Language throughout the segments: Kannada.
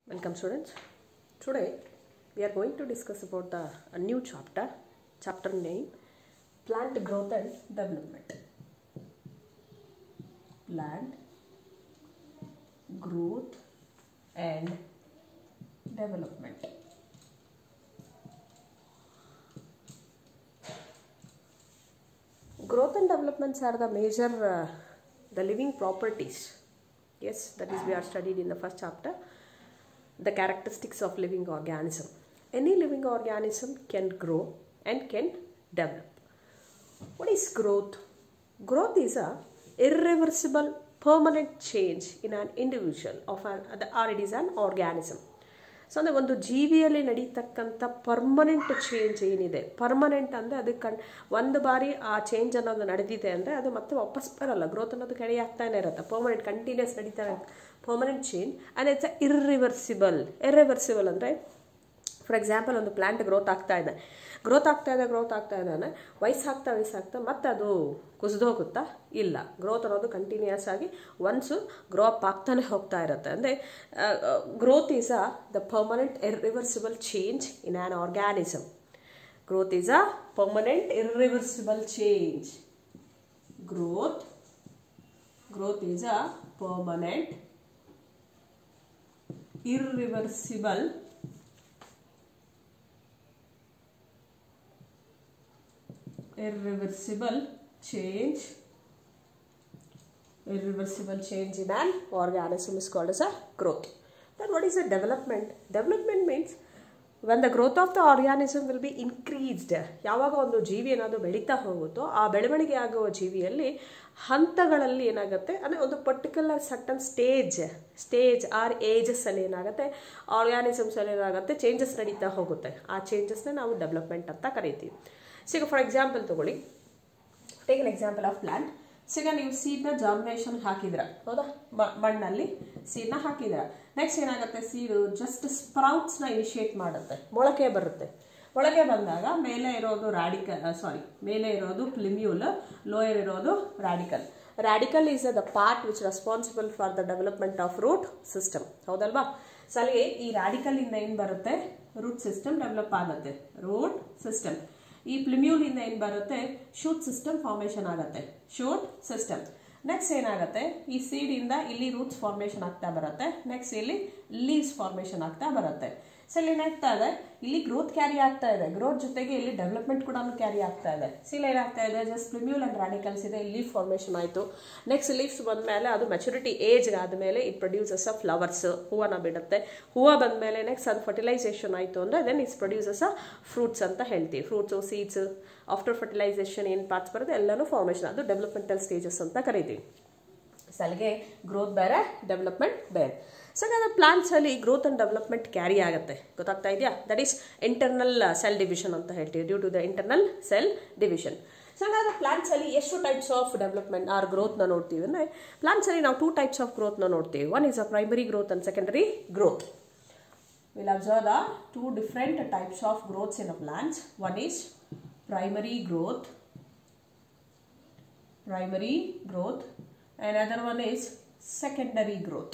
Welcome students. Today we are going to discuss about the a new chapter, chapter name plant growth and development. Plant growth and development. Growth and developments are the major uh, the living properties. Yes, that is we are studied in the first chapter the characteristics of living organism. Any living organism can grow and can develop. What is growth? Growth is a irreversible permanent change in an individual of an or it is an organism. So ಅಂದರೆ ಒಂದು ಜೀವಿಯಲ್ಲಿ ನಡೀತಕ್ಕಂಥ ಪರ್ಮನೆಂಟ್ ಚೇಂಜ್ ಏನಿದೆ ಪರ್ಮನೆಂಟ್ ಅಂದರೆ ಅದು ಕಣ್ ಒಂದು ಬಾರಿ ಆ ಚೇಂಜ್ ಅನ್ನೋದು ನಡೆದಿದೆ ಅಂದರೆ ಅದು ಮತ್ತೆ ವಾಪಸ್ ಬರಲ್ಲ ಗ್ರೋತ್ ಅನ್ನೋದು ಕಡೆ ಆಗ್ತಾನೆ ಇರುತ್ತೆ ಪರ್ಮನೆಂಟ್ ಕಂಟಿನ್ಯೂಸ್ ನಡೀತಾ ಇರುತ್ತೆ permanent change and it's irreversible irreversible ಅಂದರೆ ಫಾರ್ ಎಕ್ಸಾಂಪಲ್ ಒಂದು ಪ್ಲಾಂಟ್ ಗ್ರೋತ್ ಆಗ್ತಾ ಇದೆ ಗ್ರೋತ್ ಆಗ್ತಾ ಇದೆ ಗ್ರೋತ್ ಆಗ್ತಾ ಇದೆ ಅಂದರೆ ವಯಸ್ಸಾಗ್ತಾ ವಯಸ್ಸಾಗ್ತಾ ಮತ್ತೆ ಅದು ಕುಸಿದು ಹೋಗುತ್ತಾ ಇಲ್ಲ ಗ್ರೋತ್ ಅನ್ನೋದು ಕಂಟಿನ್ಯೂಸ್ ಆಗಿ ಒನ್ಸು ಗ್ರೋ ಅಪ್ ಆಗ್ತಾನೆ ಹೋಗ್ತಾ ಇರುತ್ತೆ ಅಂದರೆ growth is a the permanent irreversible change in an organism growth is a permanent irreversible change growth growth is a permanent irreversible irreversible change irreversible change in an organism is called as a growth then what is a development development means when the growth of the organism will be increased ಯಾವಾಗ ಒಂದು ಜೀವಿ ಏನಾದರೂ ಬೆಳೀತಾ ಹೋಗುತ್ತೋ ಆ ಬೆಳವಣಿಗೆ ಆಗುವ ಜೀವಿಯಲ್ಲಿ ಹಂತಗಳಲ್ಲಿ ಏನಾಗುತ್ತೆ ಅಂದರೆ ಒಂದು particular certain stage stage or ಏಜಸ್ಸಲ್ಲಿ ಏನಾಗುತ್ತೆ ಆರ್ಗ್ಯಾನಿಸಮ್ಸಲ್ಲಿ ಏನಾಗುತ್ತೆ ಚೇಂಜಸ್ ನಡೀತಾ ಹೋಗುತ್ತೆ ಆ ಚೇಂಜಸ್ನ ನಾವು ಡೆವಲಪ್ಮೆಂಟ್ ಅಂತ ಕರಿತೀವಿ ಸೊ ಈಗ ಫಾರ್ ಎಕ್ಸಾಂಪಲ್ ತಗೊಳ್ಳಿ take an example of plant so ಈಗ ನೀವು ಸೀಡ್ನ ಜಾಮಿನೇಷನ್ ಹಾಕಿದ್ರ ಹೌದಾ ಮಣ್ಣಲ್ಲಿ ಸೀಡ್ನ ಹಾಕಿದ್ರ ನೆಕ್ಸ್ಟ್ ಏನಾಗುತ್ತೆ ಸೀಡು ಜಸ್ಟ್ ಸ್ಪ್ರೌಟ್ಸ್ನ ಇನಿಷಿಯೇಟ್ ಮಾಡುತ್ತೆ ಮೊಳಕೆ ಬರುತ್ತೆ ಮೊಳಕೆ ಬಂದಾಗ ಮೇಲೆ ಇರೋದು ರಾಡಿಕಲ್ ಸಾರಿ ಮೇಲೆ ಇರೋದು ಪ್ಲಿಮ್ಯೂಲ್ ಲೋಯರ್ ಇರೋದು radicle radicle is the part which responsible for the development of root system ಹೌದಲ್ವಾ ಸೊ ಅಲ್ಲಿಗೆ ಈ ರಾಡಿಕಲ್ ಇಂದ ಏನು ಬರುತ್ತೆ ರೂಟ್ ಸಿಸ್ಟಮ್ ಡೆವಲಪ್ ಆಗುತ್ತೆ ರೂಟ್ ಸಿಸ್ಟಮ್ ಈ ಪ್ಲಿಮ್ಯೂಲ್ ಇಂದ ಏನು ಬರುತ್ತೆ ಶೂಟ್ ಸಿಸ್ಟಮ್ ಫಾರ್ಮೇಶನ್ ಆಗುತ್ತೆ ಶೂಟ್ ಸಿಸ್ಟಮ್ ನೆಕ್ಸ್ಟ್ ಏನಾಗುತ್ತೆ ಈ ಸೀಡ್ ಇಂದ ಇಲ್ಲಿ ರೂಟ್ಸ್ ಫಾರ್ಮೇಶನ್ ಆಗ್ತಾ ಬರುತ್ತೆ ನೆಕ್ಸ್ಟ್ ಇಲ್ಲಿ ಲೀವ್ಸ್ ಫಾರ್ಮೇಶನ್ ಆಗ್ತಾ ಬರುತ್ತೆ ಸೊ ಇಲ್ಲಿ ಏನಾಗ್ತಾ ಇದೆ ಇಲ್ಲಿ ಗ್ರೋತ್ ಕ್ಯಾರಿ ಆಗ್ತಾ ಇದೆ ಗ್ರೋತ್ ಜೊತೆಗೆ ಇಲ್ಲಿ ಡೆವಲಪ್ಮೆಂಟ್ ಕೂಡ ಕ್ಯಾರಿ ಆಗ್ತಾ ಇದೆ ಸಿಲ್ ಏನಾಗ್ತಾ ಇದೆ ಜಸ್ಟ್ ಪ್ರಿಮ್ಯೂಲ್ ಅಂಡ್ ರಾಡಿಕಲ್ಸ್ ಇದೆ ಲೀಫ್ ಫಾರ್ಮೇಶನ್ ಆಯಿತು ನೆಕ್ಸ್ಟ್ ಲೀವ್ಸ್ ಬಂದಮೇಲೆ ಅದು ಮೆಚುರಿಟಿ ಏಜ್ ಆದಮೇಲೆ ಇಟ್ ಪ್ರೊಡ್ಯೂಸಸ್ ಅ ಫ್ಲವರ್ಸ್ ಹೂವನ್ನ ಬಿಡುತ್ತೆ ಹೂವು ಬಂದಮೇಲೆ ನೆಕ್ಸ್ಟ್ ಅದು ಫರ್ಟಿಲೈಸೇಷನ್ ಆಯಿತು ಅಂದರೆ then it's produces a fruits ಅಂತ ಹೇಳ್ತೀವಿ ಫ್ರೂಟ್ಸು ಸೀಡ್ಸ್ ಆಫ್ಟರ್ ಫರ್ಟಿಲೈಸೇಷನ್ ಏನು ಪಾರ್ಟ್ಸ್ ಬರುತ್ತೆ ಎಲ್ಲನೂ ಫಾರ್ಮೇಷನ್ ಅದು ಡೆವಲಪ್ಮೆಂಟಲ್ ಸ್ಟೇಜಸ್ ಅಂತ ಕರಿತೀವಿ ಸೊ ಅಲ್ಲಿಗೆ ಗ್ರೋತ್ ಬೇರೆ ಡೆವಲಪ್ಮೆಂಟ್ ಬೇರೆ ಸೊ ಹಾಗಾದ್ರೆ ಪ್ಲಾಂಟ್ಸಲ್ಲಿ ಗ್ರೋತ್ ಆ್ಯಂಡ್ ಡೆವಲಪ್ಮೆಂಟ್ ಕ್ಯಾರಿ ಆಗುತ್ತೆ ಗೊತ್ತಾಗ್ತಾ ಇದೆಯಾ that is internal cell division ಅಂತ ಹೇಳ್ತೀವಿ due to the internal cell division so ಹಾಗಾದ್ರೆ ಪ್ಲಾಂಟ್ಸಲ್ಲಿ ಎಷ್ಟು ಟೈಪ್ಸ್ ಆಫ್ ಡೆವಲಪ್ಮೆಂಟ್ ಆರ್ ಗ್ರೋತ್ನ ನೋಡ್ತೀವಿ ಅಂದರೆ ಪ್ಲಾಂಟ್ಸಲ್ಲಿ ನಾವು ಟೂ ಟೈಪ್ಸ್ ಆಫ್ ಗ್ರೋತ್ನ ನೋಡ್ತೀವಿ one is a primary growth and secondary growth will observe the two different types of growths in a plants one is primary growth primary growth another one is secondary growth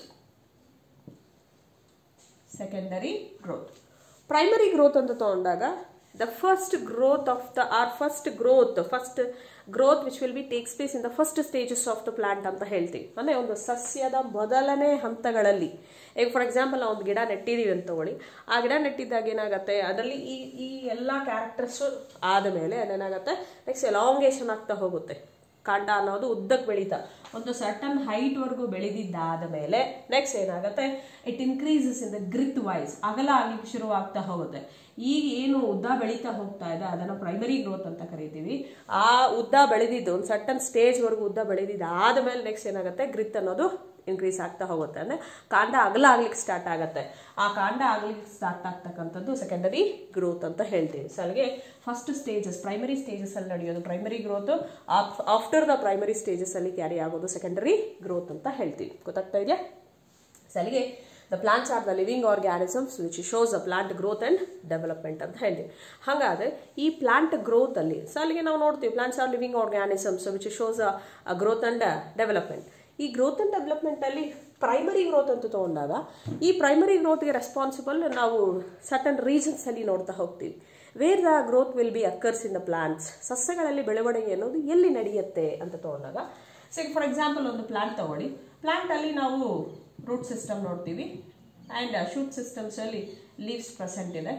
secondary growth primary growth ಅಂತ ತಗೊಂಡಾಗ the first growth of the our first growth first growth which will be takes place in the first stages of the plant ಅಂತ ಹೇಳ್ತೀವಿ ಅಂದರೆ ಒಂದು ಸಸ್ಯದ ಮೊದಲನೇ ಹಂತಗಳಲ್ಲಿ ಈಗ ಫಾರ್ ಎಕ್ಸಾಂಪಲ್ ನಾವು ಒಂದು ಗಿಡ ನೆಟ್ಟಿದ್ದೀವಿ ಅಂತ ತಗೊಳ್ಳಿ ಆ ಗಿಡ ನೆಟ್ಟಿದ್ದಾಗ ಏನಾಗುತ್ತೆ ಅದರಲ್ಲಿ ಈ ಈ ಎಲ್ಲ ಕ್ಯಾರೆಕ್ಟರ್ಸು ಆದ ಮೇಲೆ ಅದೇನಾಗುತ್ತೆ ನೆಕ್ಸ್ಟ್ ಎಲಾಂಗೇಷನ್ ಆಗ್ತಾ ಹೋಗುತ್ತೆ ಕಾಂಡ ಅನ್ನೋದು ಉದ್ದಕ್ಕೆ ಬೆಳೀತಾ ಒಂದು ಸರ್ಟನ್ ಹೈಟ್ವರೆಗೂ ಬೆಳೆದಿದ್ದಾದ ಮೇಲೆ ನೆಕ್ಸ್ಟ್ ಏನಾಗುತ್ತೆ it increases in the girth wise ಅಗಲ ಆಗ್ಲಿಕ್ಕೆ ಶುರುವಾಗ್ತಾ ಹೋಗುತ್ತೆ ಈಗ ಏನು ಉದ್ದ ಬೆಳೀತಾ ಹೋಗ್ತಾ ಇದೆ ಅದನ್ನು ಪ್ರೈಮರಿ ಗ್ರೋತ್ ಅಂತ ಕರಿತೀವಿ ಆ ಉದ್ದ ಬೆಳೆದಿದ್ದು ಒಂದು ಸರ್ಟನ್ ಸ್ಟೇಜ್ವರೆಗೂ ಉದ್ದ ಬೆಳೆದಿದ್ದು ಆದಮೇಲೆ ನೆಕ್ಸ್ಟ್ ಏನಾಗುತ್ತೆ ಗ್ರಿತ್ ಅನ್ನೋದು ಇನ್ಕ್ರೀಸ್ ಆಗ್ತಾ ಹೋಗುತ್ತೆ ಅಂದರೆ ಕಾಂಡ ಅಗಲ ಆಗ್ಲಿಕ್ಕೆ ಸ್ಟಾರ್ಟ್ ಆಗುತ್ತೆ ಆ ಕಾಂಡ ಆಗ್ಲಿಕ್ಕೆ ಸ್ಟಾರ್ಟ್ ಆಗ್ತಕ್ಕಂಥದ್ದು ಸೆಕೆಂಡರಿ ಗ್ರೋತ್ ಅಂತ ಹೇಳ್ತೀವಿ ಸೊ ಅಲ್ಲಿಗೆ ಫಸ್ಟ್ ಸ್ಟೇಜಸ್ ಪ್ರೈಮರಿ ಸ್ಟೇಜಸ್ ಅಲ್ಲಿ ನಡೆಯೋದು primary growth after the primary stages ಅಲ್ಲಿ ಕ್ಯಾರಿ ಆಗೋದು ಸೆಕೆಂಡರಿ ಗ್ರೋತ್ ಅಂತ ಹೇಳ್ತೀವಿ ಗೊತ್ತಾಗ್ತಾ ಇದೆಯಾ ಸೊ ಅಲ್ಲಿಗೆ the plants are the living organisms which shows a plant growth and development ಅಂತ ಹೇಳ್ತೀವಿ ಹಾಗಾದರೆ ಈ ಪ್ಲಾಂಟ್ ಗ್ರೋತಲ್ಲಿ ಸೊ ಅಲ್ಲಿಗೆ ನಾವು ನೋಡ್ತೀವಿ plants are living organisms which shows a growth and development ಈ ಗ್ರೋತ್ ಅಂಡ್ ಡೆವಲಪ್ಮೆಂಟಲ್ಲಿ ಪ್ರೈಮರಿ ಗ್ರೋತ್ ಅಂತ ತಗೊಂಡಾಗ ಈ ಪ್ರೈಮರಿ ಗ್ರೋತ್ಗೆ ರೆಸ್ಪಾನ್ಸಿಬಲ್ ನಾವು ಸಟನ್ ರೀಸನ್ಸಲ್ಲಿ ನೋಡ್ತಾ ಹೋಗ್ತೀವಿ where the growth will be occurs in the plants ಸಸ್ಯಗಳಲ್ಲಿ ಬೆಳವಣಿಗೆ ಅನ್ನೋದು ಎಲ್ಲಿ ನಡೆಯುತ್ತೆ ಅಂತ ತಗೊಂಡಾಗ ಸೊ ಫಾರ್ ಎಕ್ಸಾಂಪಲ್ ಒಂದು ಪ್ಲಾಂಟ್ ತಗೊಳ್ಳಿ ಪ್ಲಾಂಟಲ್ಲಿ ನಾವು ರೂಟ್ ಸಿಸ್ಟಮ್ ನೋಡ್ತೀವಿ ಆ್ಯಂಡ್ ಶೂಟ್ ಸಿಸ್ಟಮ್ಸಲ್ಲಿ ಲೀವ್ಸ್ ಪ್ರೆಸೆಂಟ್ ಇದೆ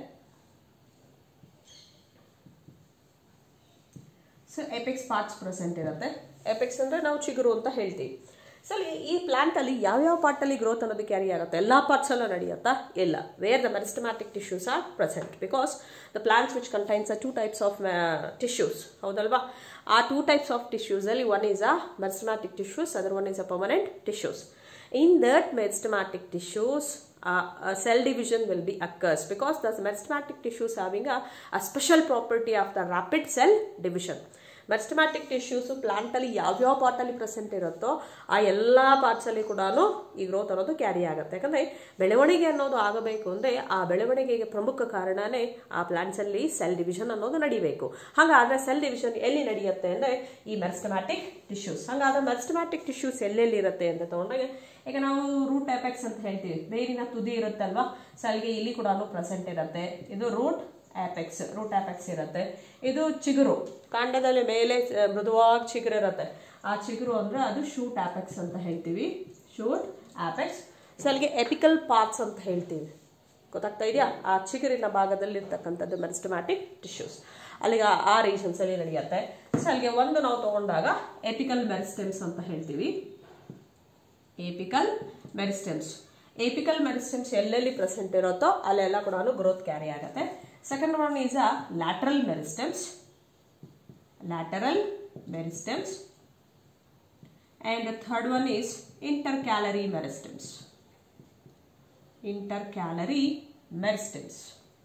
ಸೊ ಎಪೆಕ್ಸ್ ಪಾರ್ಟ್ಸ್ ಪ್ರೆಸೆಂಟ್ ಇರುತ್ತೆ ಎಪೆಕ್ಸ್ ಅಂದರೆ ನಾವು ಚಿಗುರು ಅಂತ ಹೇಳ್ತೀವಿ ಸೊ ಈ ಪ್ಲಾಂಟಲ್ಲಿ ಯಾವ್ಯಾವ ಪಾರ್ಟಲ್ಲಿ ಗ್ರೋತ್ ಅನ್ನೋದು ಕ್ಯಾರಿ ಆಗುತ್ತೆ ಎಲ್ಲ ಪಾರ್ಟ್ಸಲ್ಲೂ ನಡೆಯುತ್ತಾ ಇಲ್ಲ where the meristematic tissues are present because the plants which contains a two types of tissues ಹೌದಲ್ವಾ ಆ ಟೂ ಟೈಪ್ಸ್ ಆಫ್ ಟಿಶ್ಯೂಸಲ್ಲಿ one is a meristematic tissues other one is a permanent tissues in that meristematic tissues uh, a cell division will be occurs because the meristematic tissues having a, a special property of the rapid cell division meristematic tissues ಪ್ಲಾಂಟಲ್ಲಿ ಯಾವ್ಯಾವ ಪಾರ್ಟಲ್ಲಿ ಪ್ರೆಸೆಂಟ್ ಇರುತ್ತೋ ಆ ಎಲ್ಲ ಪಾರ್ಟ್ಸಲ್ಲಿ ಕೂಡ ಈ ಗ್ರೋತ್ ಅನ್ನೋದು ಕ್ಯಾರಿ ಆಗುತ್ತೆ ಯಾಕಂದರೆ ಬೆಳವಣಿಗೆ ಅನ್ನೋದು ಆಗಬೇಕು ಅಂದರೆ ಆ ಬೆಳವಣಿಗೆಗೆ ಪ್ರಮುಖ ಕಾರಣನೇ ಆ ಪ್ಲಾಂಟ್ಸಲ್ಲಿ ಸೆಲ್ ಡಿವಿಷನ್ ಅನ್ನೋದು ನಡಿಬೇಕು ಹಾಗಾದರೆ ಸೆಲ್ ಡಿವಿಷನ್ ಎಲ್ಲಿ ನಡೆಯುತ್ತೆ ಅಂದರೆ ಈ ಮೆರಿಸ್ಟಮ್ಯಾಟಿಕ್ ಟಿಶ್ಯೂಸ್ ಹಾಗಾದ್ರೆ ಮೆರಿಸ್ಟಮ್ಯಾಟಿಕ್ ಟಿಶ್ಯೂಸ್ ಎಲ್ಲೆಲ್ಲಿ ಇರುತ್ತೆ ಅಂತ ತಗೊಂಡಾಗ ಈಗ ನಾವು ರೂಟ್ ಎಪೆಕ್ಸ್ ಅಂತ ಹೇಳ್ತೀವಿ ಬೇರಿನ ತುದಿ ಇರುತ್ತಲ್ವಾ ಸಲ್ಗೆ ಇಲ್ಲಿ ಕೂಡ ಪ್ರೆಸೆಂಟ್ ಇರುತ್ತೆ ಇದು ರೂಟ್ ಆಪೆಕ್ಸ್ ರೂಟ್ ಆಪೆಕ್ಸ್ ಇರುತ್ತೆ ಇದು ಚಿಗುರು ಕಾಂಡದಲ್ಲಿ ಮೇಲೆ ಆ, ಮೃದುವಾಗಿ ಚಿಗುರು ಇರುತ್ತೆ ಆ ಚಿಗುರು ಅಂದ್ರೆ ಅದು ಶೂಟ್ ಆಪೆಕ್ಸ್ ಅಂತ ಹೇಳ್ತೀವಿ ಶೂಟ್ ಆಪೆಕ್ಸ್ ಸೊ ಅಲ್ಲಿಗೆ ಎಪಿಕಲ್ ಪಾರ್ಟ್ಸ್ ಅಂತ ಹೇಳ್ತೀವಿ ಗೊತ್ತಾಗ್ತಾ ಇದೆಯಾ ಆ ಚಿಗುರಿನ ಭಾಗದಲ್ಲಿ ಇರ್ತಕ್ಕಂಥದ್ದು ಮೆರಿಸ್ಟಮ್ಯಾಟಿಕ್ ಟಿಶ್ಯೂಸ್ ಅಲ್ಲಿಗೆ ಆ- ಆ ರೀಸನ್ಸ್ ಅಲ್ಲಿ ನಡೆಯುತ್ತೆ ಸೊ ಅಲ್ಲಿಗೆ ಒಂದು ನಾವು ತಗೊಂಡಾಗ ಎಪಿಕಲ್ ಮೆರಿಸ್ಟೆಮ್ಸ್ ಅಂತ ಹೇಳ್ತೀವಿ ಏಪಿಕಲ್ ಮೆರಿಸ್ಟೆಮ್ಸ್ ಏಪಿಕಲ್ ಮೆರಿಸ್ಟೆಮ್ಸ್ ಎಲ್ಲೆಲ್ಲಿ ಪ್ರೆಸೆಂಟ್ ಇರುತ್ತೋ ಅಲ್ಲೆಲ್ಲ ಕೂಡ ಗ್ರೋತ್ ಕ್ಯಾರಿ ಆಗುತ್ತೆ second one is a lateral meristems lateral meristems and third one is intercalary meristems intercalary meristems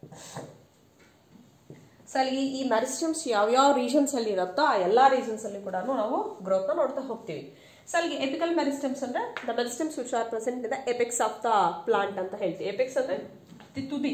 so ಅಲ್ಲಿ ಈ ಮೆರಿಸ್ಟಮ್ಸ್ ಯಾವ್ಯಾವ ರೀಜನ್ಸ್ ಅಲ್ಲಿ ಇರುತ್ತೋ ಆ ಎಲ್ಲಾ ರೀಜನ್ಸ್ ಅಲ್ಲಿ ಕೂಡ ನಾವು ಗ್ರೋತ್ ನೋಡ್ತಾ ಹೋಗ್ತೀವಿ ಸೊ ಅಲ್ಲಿಗೆ ಎಪಿಕಲ್ ಮೆರಿಸ್ಟಮ್ಸ್ ಅಂದ್ರೆ the meristems which are present in the apex of the plant ಅಂತ ಹೇಳ್ತೀವಿ ಎಪೆಕ್ಸ್ ಅಂದ್ರೆ ತಿ- ತುದಿ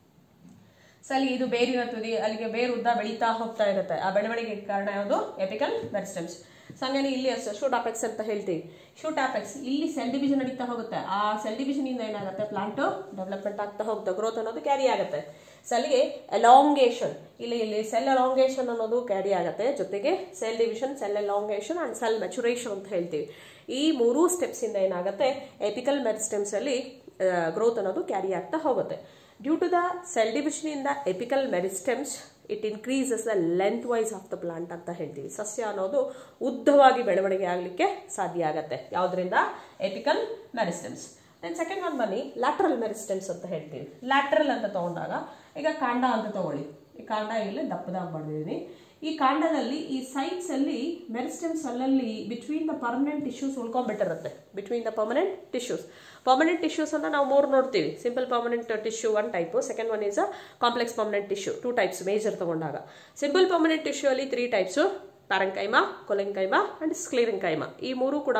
ಸೊ ಅಲ್ಲಿ ಇದು ಬೇರಿನ ತುದಿ ಅಲ್ಲಿಗೆ ಬೇರು ಉದ್ದ ಬೆಳೀತಾ ಹೋಗ್ತಾ ಇರುತ್ತೆ ಆ ಬೆಳವಣಿಗೆಗೆ ಕಾರಣ ಯಾವುದು ಎಪಿಕಲ್ ಮೆರಿಸ್ಟಮ್ಸ್ ಸೊ ಹಂಗೇನೆ ಇಲ್ಲಿ ಅಷ್ಟೇ ಶೂಟ್ ಆಪೆಕ್ಸ್ ಅಂತ ಹೇಳ್ತೀವಿ ಶೂಟ್ ಆಪೆಕ್ಸ್ ಇಲ್ಲಿ ಸೆಲ್ ಡಿವಿಷನ್ ನಡೀತಾ ಹೋಗುತ್ತೆ ಆ ಸೆಲ್ ಡಿವಿಷನ್ ಇಂದ ಏನಾಗುತ್ತೆ ಪ್ಲಾಂಟ್ ಡೆವಲಪ್ಮೆಂಟ್ ಆಗ್ತಾ ಹೋಗುತ್ತೆ ಗ್ರೋತ್ ಅನ್ನೋದು ಕ್ಯಾರಿ ಆಗುತ್ತೆ ಸೊ ಅಲ್ಲಿಗೆ ಎಲಾಂಗೇಷನ್ ಇಲ್ಲಿ ಇಲ್ಲಿ ಸೆಲ್ ಎಲಾಂಗೇಷನ್ ಅನ್ನೋದು ಕ್ಯಾರಿ ಆಗುತ್ತೆ ಜೊತೆಗೆ cell division cell elongation and cell maturation ಅಂತ ಹೇಳ್ತೀವಿ ಈ ಮೂರೂ ಸ್ಟೆಪ್ಸ್ ಇಂದ ಏನಾಗುತ್ತೆ ಎಪಿಕಲ್ ಮೆರಿಸ್ಟಮ್ಸ್ ಅಲ್ಲಿ ಗ್ರೋತ್ ಅನ್ನೋದು ಕ್ಯಾರಿ ಆಗ್ತಾ ಹೋಗುತ್ತೆ due to the cell division in the apical meristems it increases the length wise of the plant ಅಂತ ಹೇಳ್ತೀವಿ ಸಸ್ಯ ಅನ್ನೋದು ಉದ್ದವಾಗಿ ಬೆಳವಣಿಗೆ ಆಗಲಿಕ್ಕೆ ಸಾಧ್ಯ ಆಗತ್ತೆ ಯಾವುದರಿಂದ apical meristems then second one ಬನ್ನಿ ಲ್ಯಾಟ್ರಲ್ ಮೆರಿಸ್ಟೆಮ್ಸ್ ಅಂತ ಹೇಳ್ತೀವಿ ಲ್ಯಾಟ್ರಲ್ ಅಂತ ತಗೊಂಡಾಗ ಈಗ ಕಾಂಡ ಅಂತ ತಗೊಳ್ಳಿ ಈ ಕಾಂಡ ಇಲ್ಲಿ ದಪ್ಪದಾಗಿ ಮಾಡಿದೀನಿ ಈ ಕಾಂಡದಲ್ಲಿ ಈ ಸೈಡ್ಸ್ ಅಲ್ಲಿ ಮೆರಿಸ್ಟೆಮ್ಸ್ ಅಲ್ಲಲ್ಲಿ ಬಿಟ್ವೀನ್ ದ ಪರ್ಮನೆಂಟ್ ಟಿಶ್ಯೂಸ್ ಉಳ್ಕೊಂಡ್ಬಿಟ್ಟಿರುತ್ತೆ between the permanent tissues permanent tissues ಅಂತ ನಾವು ಮೂರು ನೋಡ್ತೀವಿ simple permanent tissue one type second one is a complex permanent tissue two types major ತಗೊಂಡಾಗ ಸಿಂಪಲ್ ಪರ್ಮನೆಂಟ್ ಟಿಶ್ಯೂ ಅಲ್ಲಿ three types parenchyma collenchyma and sclerenchyma ಈ ಮೂರು ಕೂಡ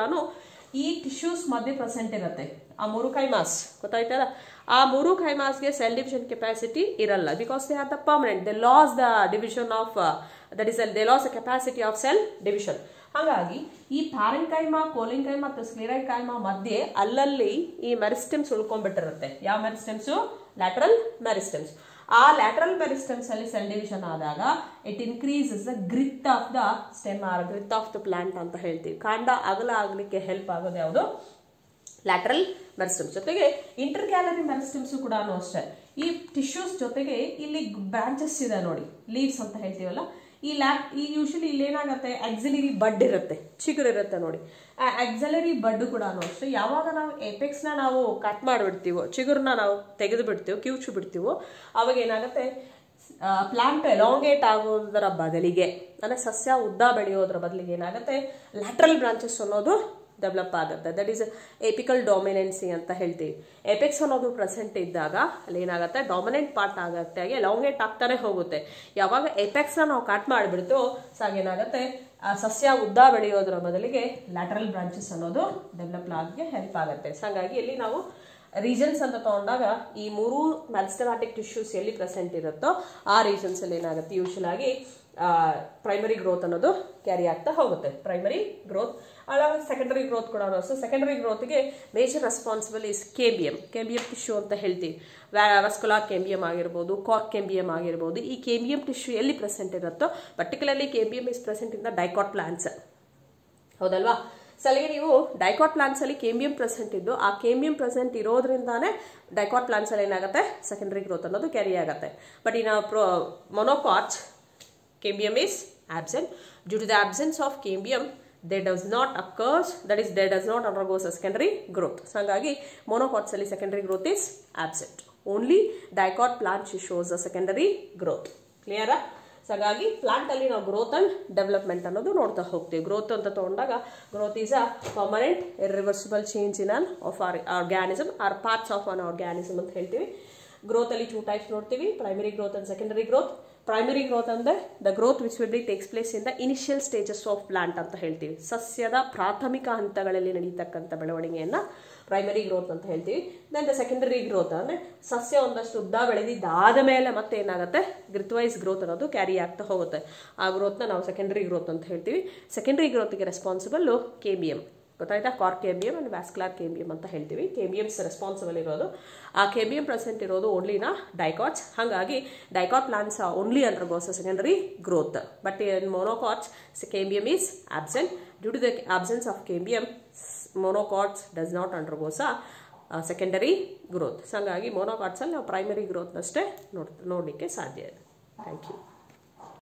ಈ ಟಿಶ್ಯೂಸ್ ಮಧ್ಯೆ ಪ್ರೆಸೆಂಟ್ ಇರುತ್ತೆ ಆ ಮೂರು ಕೈಮಾಸ್ ಗೊತ್ತಾಯ್ತಲ್ಲ ಆ ಮೂರು ಕೈಮಾಸ್ಗೆ ಸೆಲ್ ಡಿವಿಷನ್ ಕೆಪಾಸಿಟಿ ಇರಲ್ಲ because they are the permanent they loss the division of that is they loss the capacity of cell division ಹಾಗಾಗಿ ಈ ಪ್ಯಾರೆಂಕೈಮಾ ಕೋಲಿಂಕೈಮಾ ಮತ್ತು ಸ್ಕ್ಲಿರೈಕೈಮಾ ಮಧ್ಯೆ ಅಲ್ಲಲ್ಲಿ ಈ ಮೆರಿಸ್ಟೆಮ್ಸ್ ಉಳ್ಕೊಂಡ್ಬಿಟ್ಟಿರುತ್ತೆ ಯಾವ ಮೆರಿಸ್ಟೆಮ್ಸು ಲ್ಯಾಟ್ರಲ್ ಮೆರಿಸ್ಟೆಮ್ಸ್ ಆ ಲ್ಯಾಟ್ರಲ್ ಮೆರಿಸ್ಟೆಮ್ಸ್ ಅಲ್ಲಿ ಸೆಲ್ ಡಿವಿಷನ್ ಆದಾಗ it increases the girth of the stem or girth of the plant ಅಂತ ಹೇಳ್ತೀವಿ ಕಾಂಡ ಅಗಲ ಆಗಲಿಕ್ಕೆ ಹೆಲ್ಪ್ ಆಗೋದು ಯಾವುದು ಲ್ಯಾಟ್ರಲ್ ಮೆರಿಸ್ಟಮ್ಸ್ ಜೊತೆಗೆ ಇಂಟರ್ ಕ್ಯಾಲರಿ ಮೆರಿಸ್ಟಮ್ಸ್ ಕೂಡ ಅಷ್ಟೇ ಈ ಟಿಶ್ಯೂಸ್ ಜೊತೆಗೆ ಇಲ್ಲಿ ಬ್ರಾಂಚಸ್ ಇದೆ ನೋಡಿ ಲೀವ್ಸ್ ಅಂತ ಹೇಳ್ತೀವಲ್ಲ ಈ ಲ್ಯಾಪ್ ಈ ಯೂಶಲಿ ಇಲ್ಲಿ ಏನಾಗುತ್ತೆ ಆಕ್ಸಿಲರಿ ಬಡ್ ಇರುತ್ತೆ ಚಿಗುರು ಇರುತ್ತೆ ನೋಡಿ ಆ ಆಕ್ಸಲರಿ ಬಡ್ ಕೂಡ ಅಷ್ಟೇ ಯಾವಾಗ ನಾವು ಎಪೆಕ್ಸ್ನ ನಾವು ಕಟ್ ಮಾಡಿಬಿಡ್ತೀವೋ ಚಿಗುರನ್ನ ನಾವು ತೆಗೆದು ಬಿಡ್ತೀವೋ ಕಿವುಚು ಬಿಡ್ತೀವೋ ಅವಾಗ ಏನಾಗುತ್ತೆ ಪ್ಲಾಂಟ್ ಎಲಾಂಗೇಟ್ ಆಗೋದರ ಬದಲಿಗೆ ಅಂದರೆ ಸಸ್ಯ ಉದ್ದ ಬೆಳೆಯೋದ್ರ ಬದಲಿಗೆ ಏನಾಗುತ್ತೆ ಲ್ಯಾಟ್ರಲ್ ಬ್ರಾಂಚಸ್ ಅನ್ನೋದು ಡೆವಲಪ್ ಆಗುತ್ತೆ ದಟ್ ಈಸ್ ಎಪಿಕಲ್ ಡಾಮಿನೆನ್ಸಿ ಅಂತ ಹೇಳ್ತೀವಿ ಎಪೆಕ್ಸ್ ಅನ್ನೋದು ಪ್ರೆಸೆಂಟ್ ಇದ್ದಾಗ ಅಲ್ಲಿ ಏನಾಗುತ್ತೆ ಡಾಮಿನೆಂಟ್ ಪಾರ್ಟ್ ಆಗುತ್ತೆ ಹಾಗೆ ಲಾಂಗೇಟ್ ಆಗ್ತಾನೆ ಹೋಗುತ್ತೆ ಯಾವಾಗ ಎಪೆಕ್ಸ್ನ ನಾವು ಕಟ್ ಮಾಡಿಬಿಡ್ತು ಸಾಗ ಏನಾಗುತ್ತೆ ಆ ಸಸ್ಯ ಉದ್ದ ಬೆಳೆಯೋದ್ರ ಬದಲಿಗೆ ಲ್ಯಾಟ್ರಲ್ ಬ್ರಾಂಚಸ್ ಅನ್ನೋದು ಡೆವಲಪ್ ಆಗಕ್ಕೆ ಹೆಲ್ಪ್ ಆಗುತ್ತೆ ಸೊ ಹಾಗಾಗಿ ಇಲ್ಲಿ ನಾವು ರೀಜನ್ಸ್ ಅಂತ ತಗೊಂಡಾಗ ಈ ಮೂರು ಮ್ಯಾಲ್ಸ್ಟಮ್ಯಾಟಿಕ್ ಟಿಶ್ಯೂಸ್ ಎಲ್ಲಿ ಪ್ರೆಸೆಂಟ್ ಇರುತ್ತೋ ಆ ರೀಜನ್ಸ್ ಅಲ್ಲಿ ಏನಾಗುತ್ತೆ ಯೂಶಲ್ ಆಗಿ ಪ್ರೈಮರಿ ಗ್ರೋತ್ ಅನ್ನೋದು ಕ್ಯಾರಿ ಆಗ್ತಾ ಹೋಗುತ್ತೆ ಪ್ರೈಮರಿ ಗ್ರೋತ್ ಅವಾಗ ಸೆಕೆಂಡರಿ ಗ್ರೋತ್ ಕೂಡ ಸೊ ಸೆಕೆಂಡರಿ ಗ್ರೋತ್ಗೆ major responsible is K B cambium K B cambium tissue ಅಂತ ಹೇಳ್ತೀವಿ ವ್ಯಾಸ್ಕುಲಾರ್ ಕೆ ಬಿ ಎಮ್ ಆಗಿರ್ಬೋದು ಕಾರ್ಕ್ ಕೆ ಬಿ ಎಮ್ ಆಗಿರ್ಬೋದು ಈ ಕೆ ಬಿ ಎಮ್ ಟಿಶ್ಯೂ ಎಲ್ಲಿ ಪ್ರೆಸೆಂಟ್ ಇರುತ್ತೋ particularly K B cambium is present in the dicot plants ಹೌದಲ್ವಾ ಸೊ ಅಲ್ಲಿಗೆ ನೀವು ಡೈಕಾಟ್ ಪ್ಲಾಂಟ್ಸ್ ಅಲ್ಲಿ ಕೇಮಿಯಂ ಪ್ರೆಸೆಂಟ್ ಇದ್ದು ಆ ಕೇಮಿಯಂ ಪ್ರೆಸೆಂಟ್ ಇರೋದ್ರಿಂದಾನೇ ಡೈಕಾಟ್ ಪ್ಲಾಂಟ್ಸ್ ಅಲ್ಲಿ ಏನಾಗುತ್ತೆ ಸೆಕೆಂಡರಿ ಗ್ರೋತ್ ಅನ್ನೋದು ಕ್ಯಾರಿ ಆಗುತ್ತೆ ಬಟ್ ಇನ್ ಪ್ರೊ monocots cambium is absent due to the absence of cambium there does not occurs that is there does not undergoes a secondary growth so ಹಾಗಾಗಿ monocots ಅಲ್ಲಿ secondary growth is absent only dicot plant shows a secondary growth clear so ಹಾಗಾಗಿ ಪ್ಲಾಂಟ್ ಅಲ್ಲಿ ನಾವು ಗ್ರೋತ್ ಅಂಡ್ ಡೆವಲಪ್ಮೆಂಟ್ ಅನ್ನೋದು ನೋಡ್ತಾ ಹೋಗ್ತೀವಿ ಗ್ರೋತ್ ಅಂತ ತಗೊಂಡಾಗ growth is a permanent irreversible change in an of or organism or parts of an organism ಅಂತ ಹೇಳ್ತೀವಿ ಗ್ರೋತ್ ಅಲ್ಲಿ ಟೂ ಟೈಪ್ಸ್ ನೋಡ್ತೀವಿ primary growth and secondary growth primary growth ಅಂದರೆ the growth which will be takes place in the initial stages of plant ಅಂತ ಹೇಳ್ತೀವಿ ಸಸ್ಯದ ಪ್ರಾಥಮಿಕ ಹಂತಗಳಲ್ಲಿ ನಡೀತಕ್ಕಂಥ ಬೆಳವಣಿಗೆಯನ್ನು ಪ್ರೈಮರಿ ಗ್ರೋತ್ ಅಂತ ಹೇಳ್ತೀವಿ ದೆನ್ ದ ಸೆಕೆಂಡರಿ ಗ್ರೋತ್ ಅಂದರೆ ಸಸ್ಯ ಒಂದಷ್ಟು ಉದ್ದ ಬೆಳೆದಿದ್ದಾದ ಮೇಲೆ ಮತ್ತೆ ಏನಾಗುತ್ತೆ ಗ್ರಿತ್ವೈಸ್ ಗ್ರೋತ್ ಅನ್ನೋದು ಕ್ಯಾರಿ ಆಗ್ತಾ ಹೋಗುತ್ತೆ ಆ ಗ್ರೋತ್ನ ನಾವು ಸೆಕೆಂಡರಿ ಗ್ರೋತ್ ಅಂತ ಹೇಳ್ತೀವಿ ಸೆಕೆಂಡರಿ ಗ್ರೋತ್ಗೆ ರೆಸ್ಪಾನ್ಸಿಬಲ್ಲು ಕೆ ಬಿ ಎಮ್ ಗೊತ್ತಾಯ್ತಾ cork KBM and vascular KBM ಅಂತ ಹೇಳ್ತೀವಿ ಕೆಬಿಎಮ್ಸ್ ರೆಸ್ಪಾನ್ಸಿಬಲ್ ಇರೋದು ಆ ಕೆಬಿಎಂ ಪ್ರೆಸೆಂಟ್ ಇರೋದು ಓನ್ಲಿನ ಡೈಕಾಟ್ಸ್ ಹಾಗಾಗಿ dicot plants only undergoes secondary growth but in monocots KBM is absent due to the absence of KBM monocots does not undergoes a secondary growth ಹಾಗಾಗಿ ಮೊನೋಕಾಟ್ಸಲ್ಲಿ ನಾವು ಪ್ರೈಮರಿ ಗ್ರೋತ್ನಷ್ಟೇ ನೋಡ್ ನೋಡಲಿಕ್ಕೆ ಸಾಧ್ಯ ಇದೆ ಥ್ಯಾಂಕ್ ಯು